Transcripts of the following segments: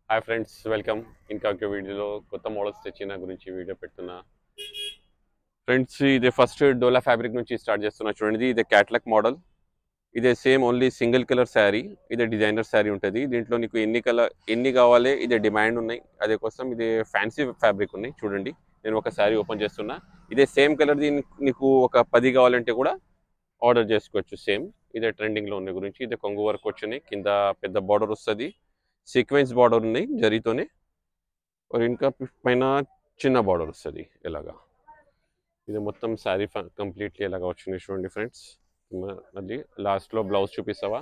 hi friends welcome ఇంకా ఒక వీడియోలో కొత్త మోడల్స్ తెచ్చిన గురించి వీడియో పెడుతున్నా ఫ్రెండ్స్ ఇది ఫస్ట్ డోలా ఫ్యాబ్రిక్ నుంచి స్టార్ట్ చేస్తున్నా చూడండి ఇది క్యాట్లాక్ మోడల్ ఇదే same only single colour sari ఇదే డిజైనర్ శారీ ఉంటుంది దీంట్లో నీకు ఎన్ని కలర్ ఎన్ని కావాలి ఇదే డిమాండ్ ఉన్నాయి అదే కోసం ఇది ఫ్యాన్సీ ఫ్యాబ్రిక్ ఉన్నాయి చూడండి నేను ఒక శారీ ఓపెన్ చేస్తున్నా ఇదే సేమ్ కలర్ నీకు ఒక పది కావాలంటే కూడా ఆర్డర్ చేసుకోవచ్చు సేమ్ ఇదే ట్రెండింగ్లో ఉన్న గురించి ఇదే కొంగు వర్క్ వచ్చినాయి కింద పెద్ద బార్డర్ వస్తుంది సీక్వెన్స్ బార్డర్ ఉన్నాయి జరీతోనే और ఇంకా పైన చిన్న బార్డర్ వస్తుంది ఇలాగా ఇది మొత్తం శారీ కంప్లీట్లీ ఇలాగా వచ్చినాయి చూడండి ఫ్రెండ్స్ మళ్ళీ లాస్ట్లో బ్లౌజ్ చూపిస్తావా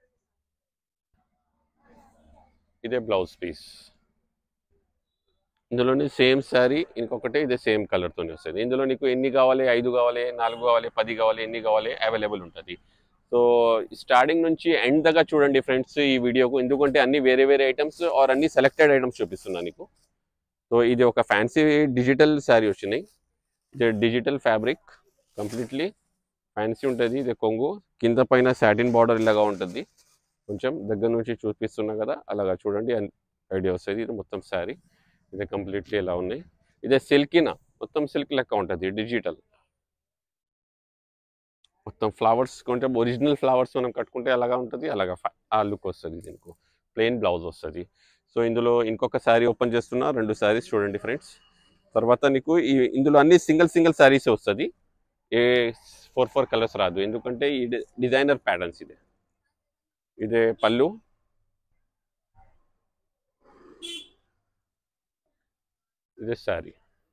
ఇదే బ్లౌజ్ పీస్ ఇందులోని సేమ్ శారీ ఇంకొకటి ఇదే సేమ్ కలర్తోనే వస్తుంది ఇందులో నీకు ఎన్ని కావాలి ఐదు కావాలి నాలుగు కావాలి పది కావాలి ఎన్ని కావాలి అవైలబుల్ ఉంటుంది సో స్టార్టింగ్ నుంచి ఎండ్ దాకా చూడండి ఫ్రెండ్స్ ఈ వీడియోకు ఎందుకంటే అన్ని వేరే వేరే ఐటమ్స్ ఆర్ అన్ని సెలెక్టెడ్ ఐటమ్స్ చూపిస్తున్నా నీకు సో ఇది ఒక ఫ్యాన్సీ డిజిటల్ శారీ వచ్చినాయి ఇది డిజిటల్ ఫ్యాబ్రిక్ కంప్లీట్లీ ఫ్యాన్సీ ఉంటుంది ఇది కొంగు కింద పైన సాటిన్ బార్డర్ ఇలాగా ఉంటుంది కొంచెం దగ్గర నుంచి చూపిస్తున్నా కదా అలాగా చూడండి ఐడియా వస్తుంది ఇది మొత్తం శారీ ఇది కంప్లీట్లీ ఇలా ఉన్నాయి ఇదే సిల్కినా మొత్తం సిల్క్ లెక్క ఉంటుంది డిజిటల్ మొత్తం ఫ్లవర్స్ కొంటే ఒరిజినల్ ఫ్లవర్స్ మనం కట్టుకుంటే అలాగా ఉంటుంది అలాగా ఫ- ఆ లుక్ వస్తుంది దీనికి ప్లెయిన్ బ్లౌజ్ వస్తుంది సో ఇందులో ఇంకొక శారీ ఓపెన్ చేస్తున్నా రెండు శారీస్ చూడండి ఫ్రెండ్స్ తర్వాత నీకు ఈ ఇందులో అన్ని సింగిల్ సింగిల్ శారీస్ వస్తుంది ఏ ఫోర్ ఫోర్ కలర్స్ రాదు ఎందుకంటే ఈ డిజైనర్ ప్యాటర్న్స్ ఇదే ఇదే పళ్ళు ఇదే శారీ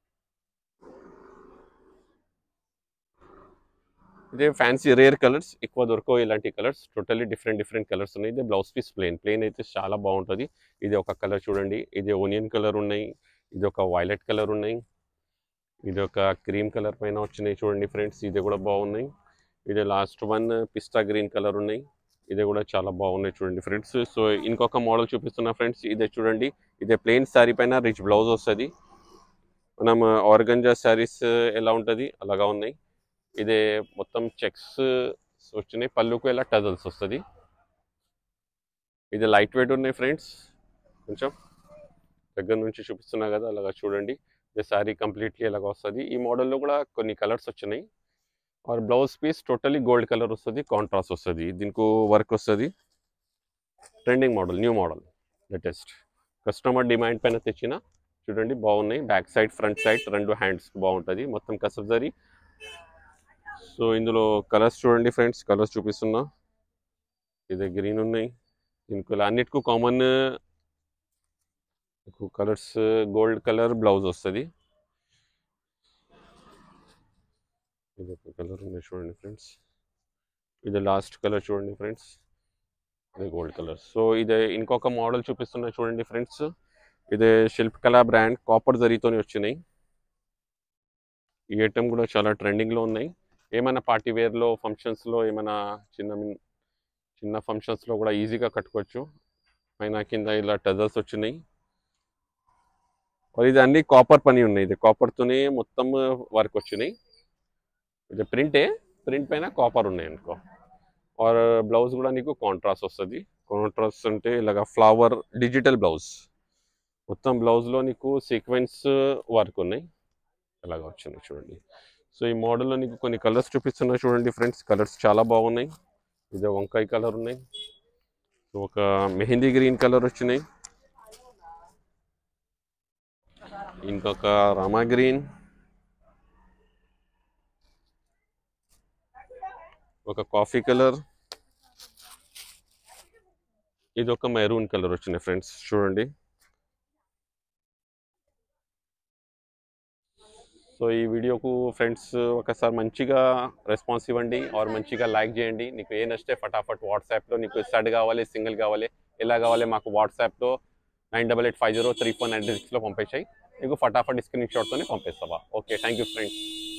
ఇదే ఫ్యాన్సీ రేర్ కలర్స్ ఎక్కువ దొరకవు ఇలాంటి colours totally different different colours ఉన్నాయి ఇదే బ్లౌజ్ పీస్ ప్లెయిన్ ప్లెయిన్ అయితే చాలా బాగుంటుంది ఇది ఒక కలర్ చూడండి ఇది ఓనియన్ కలర్ ఉన్నాయి ఇది ఒక వైలెట్ కలర్ ఉన్నాయి ఇది ఒక క్రీమ్ కలర్ పైన వచ్చినాయి చూడండి ఫ్రెండ్స్ ఇది కూడా బాగున్నాయి ఇది last one pista green colour ఉన్నాయి ఇది కూడా చాలా బాగున్నాయి చూడండి ఫ్రెండ్స్ సో ఇంకొక మోడల్ చూపిస్తున్నా ఫ్రెండ్స్ ఇదే చూడంండి ఇదే ప్లెయిన్ శారీ పైన రిచ్ బ్లౌజ్ వస్తుంది మనం ఆర్గంజా శారీస్ ఎలా ఉంటుంది అలాగా ఉన్నాయి ఇదే మొత్తం చెక్స్ వచ్చినాయి పళ్ళుకు ఇలా టజల్స్ వస్తుంది ఇది లైట్ వెయిట్ ఉన్నాయి ఫ్రెండ్స్ కొంచెం దగ్గర నుంచి చూపిస్తున్నా కదా అలాగా చూడండి ఇది శారీ కంప్లీట్లీ ఇలాగ వస్తుంది ఈ మోడల్లో కూడా కొన్ని కలర్స్ వచ్చినాయి or blouse piece totally gold colour వస్తుంది కాంట్రాస్ట్ వస్తుంది దీనికి వర్క్ వస్తుంది trending model new model latest customer demand పైన తెచ్చిన చూడండి బాగున్నాయి బ్యాక్ సైడ్ ఫ్రంట్ సైడ్ రెండు హ్యాండ్స్ బాగుంటుంది మొత్తం కసబ్ జరీ సో ఇందులో కలర్స్ చూడండి ఫ్రెండ్స్ కలర్స్ చూపిస్తున్నా ఇది గ్రీన్ ఉన్నాయి దీనికి ఇలా అన్నిటికీ common colours gold colour blouse వస్తుంది ఇది ఒక కలర్ ఉంది చూడండి ఫ్రెండ్స్ ఇది లాస్ట్ కలర్ చూడండి ఫ్రెండ్స్ ఇది గోల్డ్ కలర్ సో ఇది ఇంకొక మోడల్ చూపిస్తున్నా చూడండి ఫ్రెండ్స్ ఇది శిల్పకళ బ్రాండ్ కాపర్ జరీతోనే వచ్చినాయి ఈ ఐటమ్ కూడా చాలా ట్రెండింగ్లో ఉన్నాయి ఏమైనా పార్టీ వేర్లో ఫంక్షన్స్లో ఏమైనా చిన్న మిన్- చిన్న ఫంక్షన్స్లో కూడా ఈజీగా కట్టుకోవచ్చు పైన కింద ఇలా టజల్స్ వచ్చినాయి మరి ఇది అన్ని కాపర్ పని ఉన్నాయి ఇది కాపర్తోనే మొత్తం వర్క్ వచ్చినాయి ఇది ప్రింటే ప్రింట్ పైన కాపర్ ఉన్నాయి అనుకో ఆర్ బ్లౌజ్ కూడా నీకు కాంట్రాస్ట్ వస్తుంది కాంట్రాస్ట్ అంటే ఇలాగ ఫ్లవర్ డిజిటల్ బ్లౌజ్ మొత్తం బ్లౌజ్లో నీకు సీక్వెన్స్ వర్క్ ఉన్నాయి ఇలాగ వచ్చినాయి చూడండి సో ఈ మోడల్లో నీకు కొన్ని కలర్స్ చూపిస్తున్నా చూడండి ఫ్రెండ్స్ కలర్స్ చాలా బాగున్నాయి ఇది వంకాయ కలర్ ఉన్నాయి సో ఒక మెహందీ గ్రీన్ కలర్ వచ్చినాయి ఇంకొక రామా గ్రీన్ ఒక కాఫీ కలర్ ఇది ఒక మెరూన్ కలర్ వచ్చినాయి ఫ్రెండ్స్ చూడండి సో ఈ వీడియోకు ఫ్రెండ్స్ ఒకసారి మంచిగా రెస్పాన్స్ ఇవ్వండి ఆర్ మంచిగా లైక్ చేయండి నీకు ఏ నచ్చితే ఫటాఫట్ వాట్సాప్లో నీకు స్టడ్ కావాలి సింగిల్ కావాలి ఎలా కావాలి మాకు వాట్సాప్లో nine double eight five zero three four nine సిక్స్లో పంపించాయి నీకు ఫటాఫట్ స్క్రీన్ షాట్తోనే పంపిస్తావా ఓకే థ్యాంక్ యూ ఫ్రెండ్స్